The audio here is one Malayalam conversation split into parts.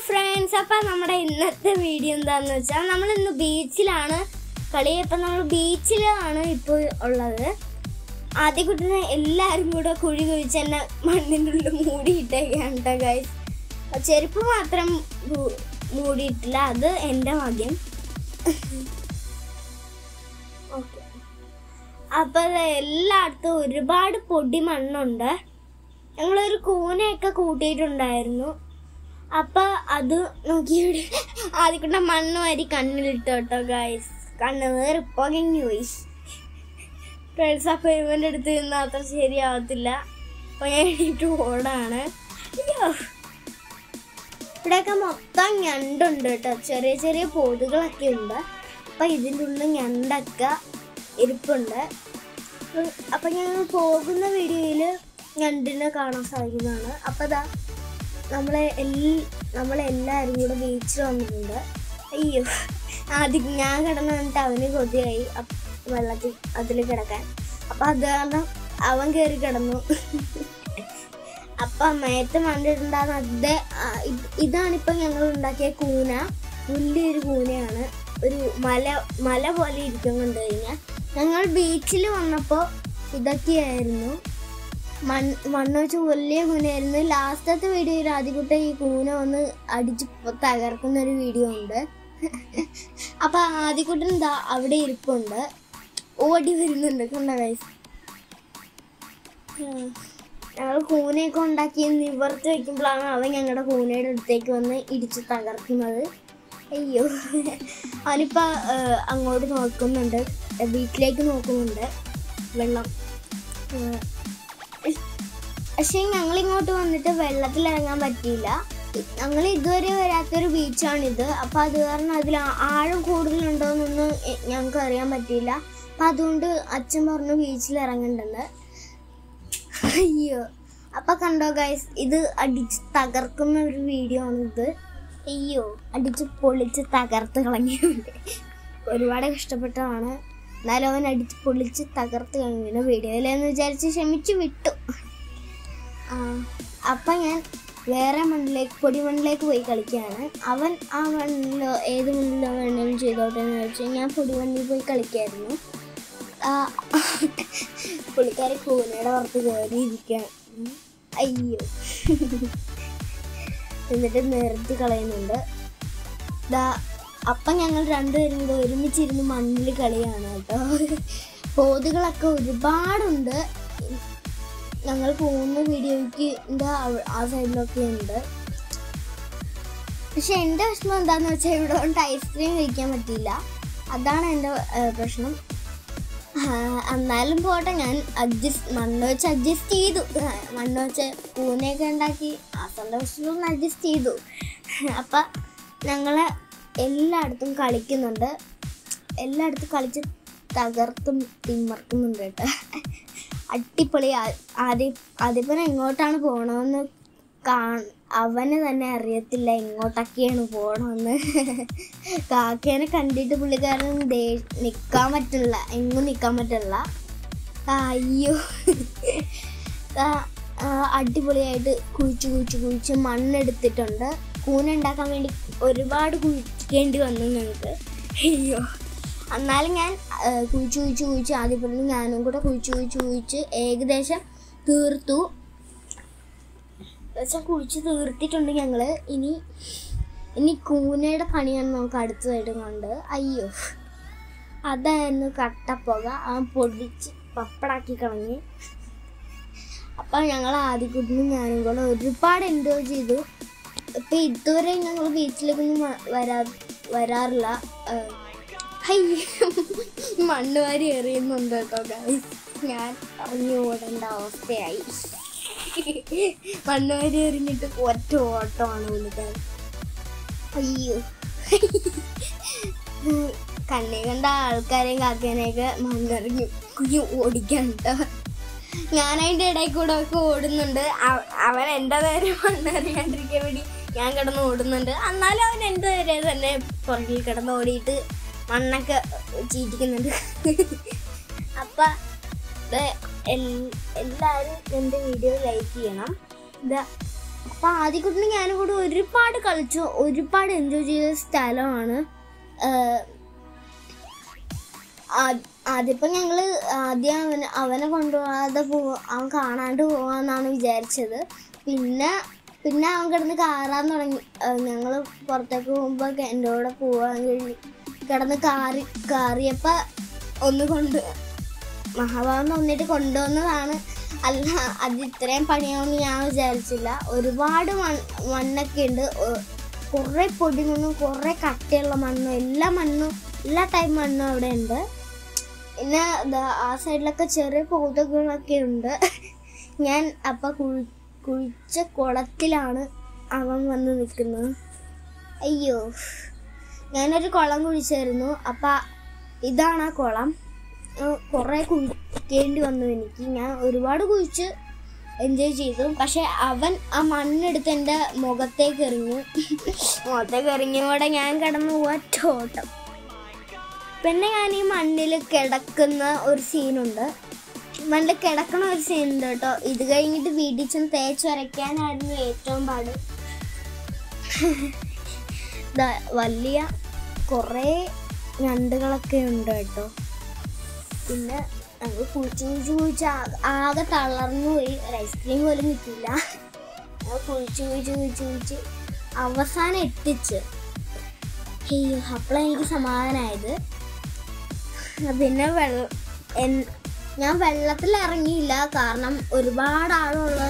ഫ്രണ്ട്സ് അപ്പൊ നമ്മുടെ ഇന്നത്തെ വീഡിയോ എന്താന്ന് വെച്ചാൽ നമ്മൾ ഇന്ന് ബീച്ചിലാണ് കളി ഇപ്പൊ നമ്മൾ ബീച്ചിലാണ് ഇപ്പോൾ ഉള്ളത് ആദ്യ കുട്ടിനെ എല്ലാവരും കൂടെ കുഴി കുഴിച്ച് എന്നെ മണ്ണിൻ്റെ ഉള്ളിൽ മൂടിയിട്ടേക്കാണ് കേട്ടോ ഗൈസ് ചെരുപ്പ് മാത്രം മൂ- മൂടിയിട്ടില്ല അത് എൻ്റെ ഭാഗ്യം ഓക്കെ അപ്പൊ ദേ എല്ലായിടത്തും ഒരുപാട് പൊടി മണ്ണുണ്ട് ഞങ്ങളൊരു കൂനയൊക്കെ കൂട്ടിയിട്ടുണ്ടായിരുന്നു അപ്പൊ അത് നോക്കിയുടെ ആദ്യക്കൂട്ട മണ്ണ് വാരി കണ്ണിലിട്ട് കേട്ടോ ഗായ്സ് കണ്ണ് വേറെ പൊകഞ്ഞു പോയി ഫ്രണ്ട്സ് അപ്പൊ ഇവന്റെ അടുത്ത് നിന്ന് അത്ര ശരിയാവത്തില്ല അപ്പൊ ഞാൻ എണീറ്റ് ഓടാണ് അയ്യോ ഇവിടെയൊക്കെ മൊത്തം ഞണ്ടുണ്ട് കേട്ടോ ചെറിയ ചെറിയ പൊതുകളൊക്കെ ഉണ്ട് അപ്പൊ ഇതിൻ്റെ ഉള്ളിൽ ഞണ്ടൊക്കെ ഇരിപ്പുണ്ട് ഉം, അപ്പൊ ഞങ്ങൾ പോകുന്ന വീഡിയോയിൽ ഞണ്ടിനെ കാണാൻ സാധിക്കുന്നതാണ് അപ്പൊ ദാ നമ്മളെ എൽ നമ്മളെല്ലാവരും കൂടെ ബീച്ചിൽ വന്നിട്ടുണ്ട് അയ്യോ ആദ്യം ഞാൻ കിടന്ന് വന്നിട്ട് അവന് കൊതിയായി അപ്പ് വെള്ളത്തിൽ അതിൽ കിടക്കാൻ അപ്പൊ അത് കാരണം അവൻ കയറി കിടന്നു അപ്പൊ മേത്ത് മണ്ടിട്ടുണ്ടാകുന്ന അതേ ആ, ഇത് ഇതാണിപ്പോ ഞങ്ങൾ ഉണ്ടാക്കിയ കൂന വലിയൊരു കൂനയാണ് ഒരു മല മല പോലെ ഇരിക്കും കണ്ടു കഴിഞ്ഞാൽ ഞങ്ങൾ ബീച്ചിൽ വന്നപ്പോൾ ഇതൊക്കെയായിരുന്നു മണ്ണ് മണ്ണ് വെച്ച് വലിയ കൂനയായിരുന്നു ലാസ്റ്റത്തെ വീഡിയോയിൽ ആദ്യക്കുട്ട ഈ കൂന വന്ന് അടിച്ച് പൊ- തകർക്കുന്ന ഒരു വീഡിയോ ഉണ്ട് അപ്പൊ ആദ്യക്കുട്ടൻ ദാ അവിടെ ഇരിപ്പുണ്ട് ഓടി വരുന്നുണ്ട് കണ്ട ഗൈസ് ഞങ്ങൾ കൂനയൊക്കെ ഉണ്ടാക്കി നിവർത്തി വെക്കുമ്പോഴാണ് അവൻ ഞങ്ങളുടെ കൂനയുടെ അടുത്തേക്ക് വന്ന് ഇടിച്ച് തകർക്കുന്നത് അയ്യോ അവനിപ്പോ ആ, അങ്ങോട്ട് നോക്കുന്നുണ്ട് വീട്ടിലേക്ക് നോക്കുന്നുണ്ട് വെള്ളം ആ, പക്ഷെ ഞങ്ങൾ ഇങ്ങോട്ട് വന്നിട്ട് വെള്ളത്തിൽ ഇറങ്ങാൻ പറ്റിയില്ല ഞങ്ങൾ ഇതുവരെ വരാത്തൊരു ബീച്ചാണിത് അപ്പൊ അത് കാരണം അതിൽ ആ- ആഴം കൂടുതലുണ്ടോന്നൊന്നും എ- ഞങ്ങൾക്ക് അറിയാൻ പറ്റിയില്ല അപ്പൊ അതുകൊണ്ട് അച്ഛൻ പറഞ്ഞു ബീച്ചിൽ ഇറങ്ങണ്ടെന്ന് അയ്യോ അപ്പൊ കണ്ടോ ഗൈസ് ഇത് അടിച്ച് തകർക്കുന്ന ഒരു വീഡിയോ ആണ് ഇത് അയ്യോ അടിച്ച് പൊളിച്ച് തകർത്ത് കളഞ്ഞിട്ടുണ്ട് ഒരുപാട് കഷ്ടപ്പെട്ടതാണ് എന്നാലും അവൻ അടിച്ച് പൊളിച്ച് തകർത്ത് കളഞ്ഞു വീഡിയോയിലെന്ന് വിചാരിച്ച് ക്ഷമിച്ചു വിട്ടു ആ, അപ്പൊ ഞാൻ വേറെ മണ്ണിലേക്ക് പൊടി മണ്ണിലേക്ക് പോയി കളിക്കുകയാണ് അവൻ ആ മണ്ണിലോ ഏത് മണ്ണിലോ വേണമെങ്കിലും ചെയ്തോട്ടെ എന്ന് വെച്ച് ഞാൻ പൊടി മണ്ണിൽ പോയി കളിക്കായിരുന്നു ആ, പുള്ളിക്കാരി കൂനയുടെ പുറത്ത് കയറിയിരിക്കുകയാണ് ഉം. അയ്യോ എന്നിട്ട് നിർത്തി കളയുന്നുണ്ട് ദാ അപ്പം ഞങ്ങൾ രണ്ടുപേരും കൂടെ ഒരുമിച്ചിരുന്ന് മണ്ണിൽ കളിയാണ് കേട്ടോ പോതുകളൊക്കെ ഒരുപാടുണ്ട് ഞങ്ങൾ പോകുന്ന വീഡിയോയ്ക്ക് എൻ്റെ അവ- ആ സൈഡിലൊക്കെ ഉണ്ട് പക്ഷെ എൻ്റെ വിഷമം എന്താന്ന് വെച്ചാൽ ഇവിടെ കൊണ്ട് ഐസ്ക്രീം കഴിക്കാൻ പറ്റിയില്ല അതാണ് എൻ്റെ ഏഹ്, പ്രശ്നം ആ, എന്നാലും പോട്ടെ ഞാൻ അഡ്ജസ്റ്റ് മണ്ണ് വെച്ച് അഡ്ജസ്റ്റ് ചെയ്തു ആ, മണ്ണ് വെച്ച് കൂനയൊക്കെ ഉണ്ടാക്കി ആ സന്തോഷത്തിലൊന്ന് അഡ്ജസ്റ്റ് ചെയ്തു അപ്പം ഞങ്ങളെ എല്ലായിടത്തും കളിക്കുന്നുണ്ട് എല്ലായിടത്തും കളിച്ച് തകർത്തും തിമർക്കുന്നുണ്ട് കേട്ടോ അടിപൊളി ആ- ആദ്യം ആദ്യപ്പന എങ്ങോട്ടാണ് പോകണമെന്ന് കാ അവന് തന്നെ അറിയത്തില്ല എങ്ങോട്ടൊക്കെയാണ് പോകണമെന്ന് കാക്കേനെ കണ്ടിട്ട് പുള്ളിക്കാരൻ ദേ നിൽക്കാൻ പറ്റില്ല എങ്ങും നിൽക്കാൻ പറ്റില്ല ആ, അയ്യോ ആ, ആ, അടിപൊളിയായിട്ട് കുഴിച്ച് കുഴിച്ച് കുഴിച്ച് മണ്ണെടുത്തിട്ടുണ്ട് കൂന ഉണ്ടാക്കാൻ വേണ്ടി ഒരുപാട് കുഴിക്കേണ്ടി വന്നു ഞങ്ങൾക്ക് അയ്യോ എന്നാലും ഞാൻ ആ, കുഴിച്ച് കുഴിച്ച് കുഴിച്ച് ആദ്യം പറഞ്ഞു ഞാനും കൂടെ കുഴിച്ച് കുഴിച്ച് കുഴിച്ച് ഏകദേശം തീർത്തു വെച്ചാൽ കുഴിച്ച് തീർത്തിട്ടുണ്ട് ഞങ്ങള് ഇനി ഇനി കൂനയുടെ പണിയാണ് നമുക്ക് അടുത്തതായിട്ട് കണ്ട് അയ്യോ അതായിരുന്നു കട്ടപ്പുക ആ പൊടിച്ച് പപ്പടാക്കി കളഞ്ഞ് അപ്പം ഞങ്ങൾ ആദ്യക്കുട്ടിനും ഞാനും കൂടെ ഒരുപാട് എൻജോയ് ചെയ്തു ഇപ്പം ഇതുവരെ ഞങ്ങൾ ബീച്ചിലേക്കൊന്നും വ- വരാ വരാറില്ല ആ, അയ്യോ മണ്ണ് വാരി എറിയുന്നുണ്ട് കേട്ടോ guys. ഞാൻ അറിഞ്ഞു ഓടേണ്ട അവസ്ഥയായി മണ്ണ് വാരി എറിഞ്ഞിട്ട് ഒറ്റ ഓട്ടമാണ് വിളിക്കാൻ അയ്യോ കണ്ണി കണ്ട ആൾക്കാരെയും കാക്കേനെയൊക്കെ മണ്ണെറിഞ്ഞു കുഞ്ഞു ഓടിക്കാൻ കേട്ടോ ഞാൻ അതിൻ്റെ ഇടയിൽ കൂടെ ഒക്കെ ഓടുന്നുണ്ട് അവ- അവൻ എൻ്റെ നേരെ മണ്ണെറിയാണ്ടിരിക്കാൻ വേണ്ടി ഞാൻ കിടന്ന് ഓടുന്നുണ്ട് എന്നാലും അവൻ എൻ്റെ നേരെ തന്നെ പുറകിൽ കിടന്ന് ഓടിയിട്ട് മണ്ണൊക്കെ ചീറ്റിക്കുന്നുണ്ട് അപ്പം ഇത് എൽ- എല്ലാവരും എൻ്റെ വീഡിയോ ലൈക്ക് ചെയ്യണം ഇത് അപ്പൊ ആദ്യക്കുട്ടിന് ഞാനും കൂടി ഒരുപാട് കളിച്ചു ഒരുപാട് എൻജോയ് ചെയ്ത സ്ഥലമാണ് ഏഹ് ആ- ആദ്യപ്പോ ഞങ്ങള് ആദ്യം അവനെ അവനെ കൊണ്ടുപോകാതെ പോവാ അവൻ കാണാണ്ട് പോവാന്നാണ് വിചാരിച്ചത് പിന്നെ പിന്നെ അവൻ കിടന്ന് കാറാൻ തുടങ്ങി ഏഹ് ഞങ്ങള് പുറത്തേക്ക് പോകുമ്പോ എൻ്റെ കൂടെ പോവാൻ കഴിഞ്ഞ് കിടന്ന് കാറി കാറിയപ്പോ ഒന്ന് കൊണ്ട് മഹാഭാവൻ വന്നിട്ട് കൊണ്ടുവന്നതാണ് അല്ല അത് ഇത്രയും പണിയാവുമെന്ന് ഞാൻ വിചാരിച്ചില്ല ഒരുപാട് മണ്ണ് മണ്ണൊക്കെ ഉണ്ട് ഒ- കുറേ പൊടി മണ്ണും കുറേ കട്ടിയുള്ള മണ്ണും എല്ലാ മണ്ണും എല്ലാ ടൈപ്പ് മണ്ണും അവിടെ ഉണ്ട് പിന്നെ ദാ ആ സൈഡിലൊക്കെ ചെറിയ പൊതുകളൊക്കെ ഉണ്ട് ഞാൻ അപ്പം കുഴി കുഴിച്ച കുളത്തിലാണ് അവൻ വന്ന് നിൽക്കുന്നത് അയ്യോ ഞാനൊരു കുളം കുഴിച്ചായിരുന്നു അപ്പം ഇതാണ് ആ കുളം കുറേ കുഴിക്കേണ്ടി വന്നു എനിക്ക് ഞാൻ ഒരുപാട് കുഴിച്ച് എൻജോയ് ചെയ്തു പക്ഷെ അവൻ ആ മണ്ണെടുത്ത് എൻ്റെ മുഖത്തേക്ക് എറിഞ്ഞു മുഖത്തേക്ക് എറിഞ്ഞോടെ ഞാൻ കിടന്നു ഒറ്റോട്ടം പിന്നെ ഞാൻ ഈ മണ്ണിൽ കിടക്കുന്ന ഒരു സീനുണ്ട് മണ്ണിൽ കിടക്കണ ഒരു സീനുണ്ട് കേട്ടോ ഇത് കഴിഞ്ഞിട്ട് വീട്ടിൽ ചെന്ന് തേച്ച് വരയ്ക്കാനായിരുന്നു ഏറ്റവും പാട് ദാ വലിയ കുറേ ഞണ്ടുകളൊക്കെ ഉണ്ട് കേട്ടോ പിന്നെ ഞങ്ങൾ കുളിച്ച് കുളിച്ച് കുളിച്ച് ആ- ആകെ തളർന്നു പോയി ഒരു ഐസ്ക്രീം പോലും കിട്ടിയില്ല ഞങ്ങൾ കുളിച്ച് കുളിച്ച് കുളിച്ച് കുളിച്ച് അവസാനം എത്തിച്ച് അയ്യോ അപ്പോഴാണ് എനിക്ക് സമാധാനമായത് പിന്നെ വെള്ള എൻ- ഞാൻ വെള്ളത്തിൽ ഇറങ്ങിയില്ല കാരണം ഒരുപാട് ആളുള്ള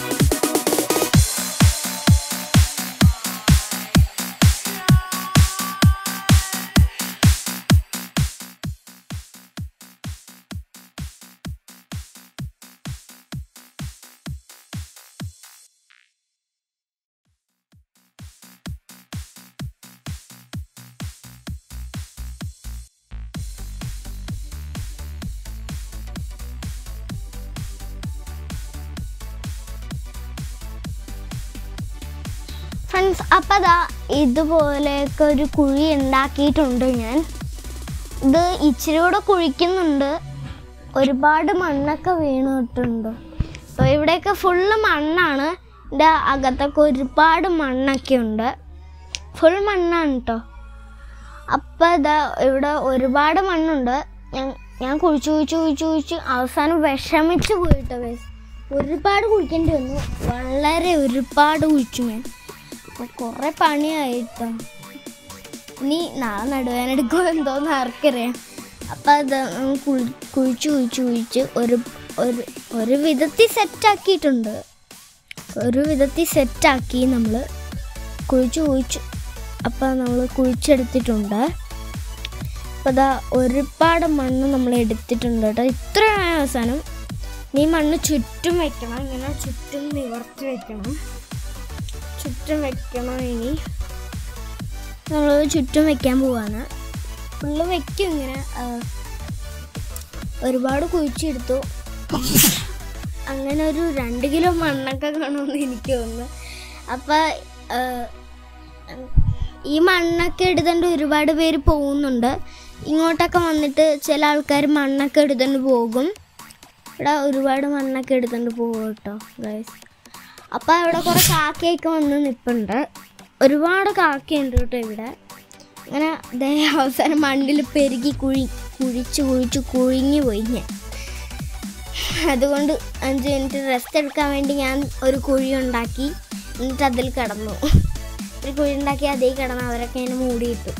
ഫ്രണ്ട്സ് അപ്പം അതാ ഇതുപോലെയൊക്കെ ഒരു കുഴി ഉണ്ടാക്കിയിട്ടുണ്ട് ഞാൻ ഇത് ഇച്ചിരി കൂടെ കുഴിക്കുന്നുണ്ട് ഒരുപാട് മണ്ണൊക്കെ വീണിട്ടുണ്ട് അപ്പോൾ ഇവിടെയൊക്കെ ഫുള്ള് മണ്ണാണ് ഇതിൻ്റെ അകത്തൊക്കെ ഒരുപാട് മണ്ണൊക്കെ ഉണ്ട് ഫുൾ മണ്ണാണ് കേട്ടോ അപ്പം ഇതാ ഇവിടെ ഒരുപാട് മണ്ണുണ്ട് ഞാൻ ഞാൻ കുഴിച്ച് കുഴിച്ച് കുഴിച്ച് കുഴിച്ച് അവസാനം വിഷമിച്ച് പോയിട്ടോ guys. ഒരുപാട് കുഴിക്കേണ്ടി വന്നു വളരെ ഒരുപാട് കുഴിച്ചു ഞാൻ അപ്പോൾ കുറേ പണിയായിട്ടോ ഇനി നാളെ നടുവേന എടുക്കുമോ എന്തോന്ന് ആർക്കറിയാം അപ്പം അത് ഉം കുഴി കുഴിച്ച് കുഴിച്ച് കുഴിച്ച് ഒരു ഒരു ഒരു വിധത്തിൽ സെറ്റാക്കിയിട്ടുണ്ട് ഒരു വിധത്തിൽ സെറ്റാക്കി നമ്മൾ കുഴിച്ച് കുഴിച്ച് അപ്പം നമ്മൾ കുഴിച്ചെടുത്തിട്ടുണ്ട് അപ്പം അതാ ഒരുപാട് മണ്ണ് നമ്മൾ എടുത്തിട്ടുണ്ട് കേട്ടോ ഇത്രയാണ് അവസാനം ഈ മണ്ണ് ചുറ്റും വെക്കണം ഇങ്ങനെ ചുറ്റും നിവർത്തി വെക്കണം ചുറ്റും വെക്കണം ഇനി നമ്മൾ ചുറ്റും വെക്കാൻ പോവാണ് ഫുള്ള് വെക്കും ഇങ്ങനെ ആ, ഒരുപാട് കുഴിച്ചെടുത്തു അങ്ങനെ ഒരു രണ്ട് കിലോ മണ്ണൊക്കെ കാണുമെന്ന് എനിക്ക് തോന്നുന്നു അപ്പം ഈ മണ്ണൊക്കെ എടുത്തുകൊണ്ട് ഒരുപാട് പേര് പോകുന്നുണ്ട് ഇങ്ങോട്ടൊക്കെ വന്നിട്ട് ചില ആൾക്കാർ മണ്ണൊക്കെ എടുത്തുകൊണ്ട് പോകും ഇവിടെ ഒരുപാട് മണ്ണൊക്കെ എടുത്തുകൊണ്ട് പോകും കേട്ടോ ഗൈസ് അപ്പം അവിടെ കുറേ കാക്കയൊക്കെ വന്ന് നിൽപ്പുണ്ട് ഒരുപാട് കാക്കയുണ്ട് കേട്ടോ ഇവിടെ അങ്ങനെ ദേ അവസാനം മണ്ണിൽ പെരുകി കുഴി കുഴിച്ച് കുഴിച്ച് കുഴിഞ്ഞു പോയി ഞാൻ അതുകൊണ്ട് അഞ്ച് മിനിറ്റ് റെസ്റ്റ് എടുക്കാൻ വേണ്ടി ഞാൻ ഒരു കുഴി ഉണ്ടാക്കി എന്നിട്ട് അതിൽ കിടന്നു ഒരു കുഴി ഉണ്ടാക്കി അതിൽ കിടന്ന് അവരൊക്കെ എന്നെ മൂടിയിട്ടു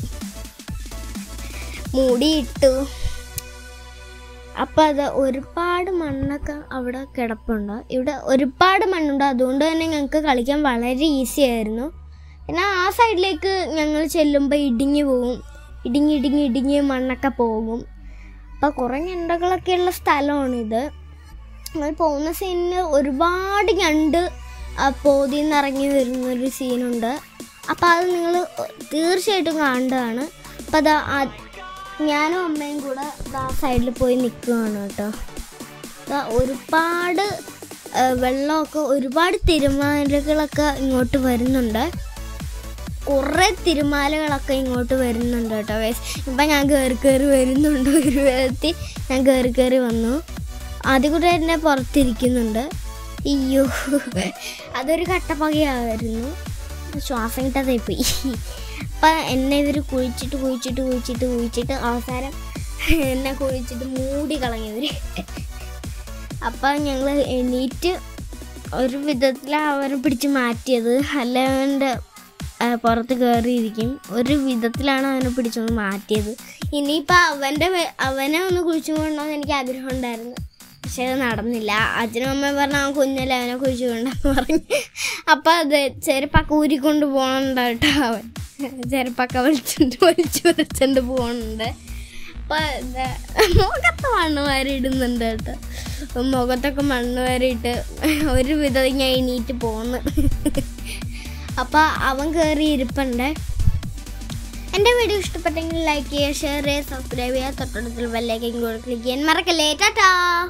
മൂടിയിട്ടു അപ്പം അത് ഒരുപാട് മണ്ണൊക്കെ അവിടെ കിടപ്പുണ്ട് ഇവിടെ ഒരുപാട് മണ്ണുണ്ട് അതുകൊണ്ട് തന്നെ ഞങ്ങൾക്ക് കളിക്കാൻ വളരെ ഈസി ആയിരുന്നു പിന്നെ ആ സൈഡിലേക്ക് ഞങ്ങൾ ചെല്ലുമ്പോൾ ഇടിഞ്ഞു പോകും ഇടിഞ്ഞ് ഇടിഞ്ഞ് ഇടിഞ്ഞ് മണ്ണൊക്കെ പോകും അപ്പോൾ കുറേ ഞണ്ടകളൊക്കെ ഉള്ള സ്ഥലമാണിത് നമ്മൾ പോകുന്ന സീനിന് ഒരുപാട് ഞണ്ട് ആ പോതിയിൽ നിന്ന് ഇറങ്ങി വരുന്നൊരു സീനുണ്ട് അപ്പോൾ അത് നിങ്ങൾ തീർച്ചയായിട്ടും കാണേണ്ടതാണ് അപ്പോൾ അത് ആ- ഞാനും അമ്മയും കൂടെ ദാ സൈഡിൽ പോയി നിൽക്കുകയാണ് കേട്ടോ ദാ ഒരുപാട് ആ, വെള്ളമൊക്കെ ഒരുപാട് തിരുമാലകളൊക്കെ ഇങ്ങോട്ട് വരുന്നുണ്ട് കുറേ തിരുമാലകളൊക്കെ ഇങ്ങോട്ട് വരുന്നുണ്ട് കേട്ടോ വേസ് ഇപ്പം ഞാൻ കയറി കയറി വരുന്നുണ്ട് ഒരു വിധത്തിൽ ഞാൻ കയറി കയറി വന്നു ആദ്യം കൂടെ എന്നെ പുറത്തിരിക്കുന്നുണ്ട് അയ്യോ അതൊരു കട്ടപ്പകയായിരുന്നു ശ്വാസം കിട്ടാതെ പോയി അപ്പം എന്നെ ഇവർ കുഴിച്ചിട്ട് കുഴിച്ചിട്ട് കുഴിച്ചിട്ട് കുഴിച്ചിട്ട് അവസാനം എന്നെ കുഴിച്ചിട്ട് മൂടി കളഞ്ഞവർ അപ്പം ഞങ്ങൾ എണീറ്റ് ഒരു വിധത്തിലാണ് അവരെ പിടിച്ച് മാറ്റിയത് അല്ലാണ്ട് ആ, പുറത്ത് കയറിയിരിക്കും ഒരു വിധത്തിലാണ് അവനെ പിടിച്ചൊന്ന് മാറ്റിയത് ഇനിയിപ്പോൾ അവൻ്റെ വെ- അവനെ ഒന്ന് കുഴിച്ചു കൊണ്ടോന്ന് എനിക്ക് ആഗ്രഹം ഉണ്ടായിരുന്നു പക്ഷെ അത് നടന്നില്ല അച്ഛനും അമ്മയും പറഞ്ഞ അവൻ കുഞ്ഞല്ലേ അവനെ കുഴിച്ചു കൊണ്ടെന്ന് പറഞ്ഞു അപ്പം അത് ചെരുപ്പൊക്കെ ഊരിക്കൊണ്ട് പോകണുണ്ട് കേട്ടോ അവൻ ചെരുപ്പൊക്കെ വലിച്ചുകൊണ്ട് വലിച്ചു വരച്ചുകൊണ്ട് പോകുന്നുണ്ട് അപ്പം ഇത് മുഖത്ത് മണ്ണ് വാരി ഇടുന്നുണ്ട് കേട്ടോ അപ്പം മുഖത്തൊക്കെ മണ്ണ് വാരിയിട്ട് ഒരു വിധം ഞാൻ എണീറ്റ് പോന്ന് അപ്പം അവൻ കയറി ഇരിപ്പുണ്ട് എൻ്റെ വീഡിയോ ഇഷ്ടപ്പെട്ടെങ്കിൽ ലൈക്ക് ചെയ്യുക ഷെയർ ചെയ്യുക സബ്സ്ക്രൈബ് ചെയ്യുക തൊട്ടടുത്തുള്ള ബെല്ലൈക്കൻ കൂടെ ക്ലിക്ക് ചെയ്യാൻ മറക്കല്ലേ ടാറ്റാ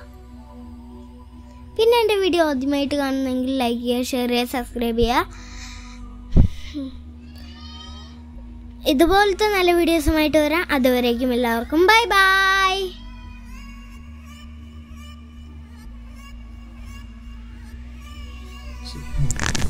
പിന്നെ എൻ്റെ വീഡിയോ ആദ്യമായിട്ട് കാണുന്നെങ്കിൽ ലൈക്ക് ചെയ്യുക ഷെയർ ചെയ്യുക സബ്സ്ക്രൈബ് ചെയ്യുക ഇതുപോലത്തെ നല്ല വീഡിയോസുമായിട്ട് വരാം അതുവരേക്കും എല്ലാവർക്കും ബൈ ബൈ ശരി.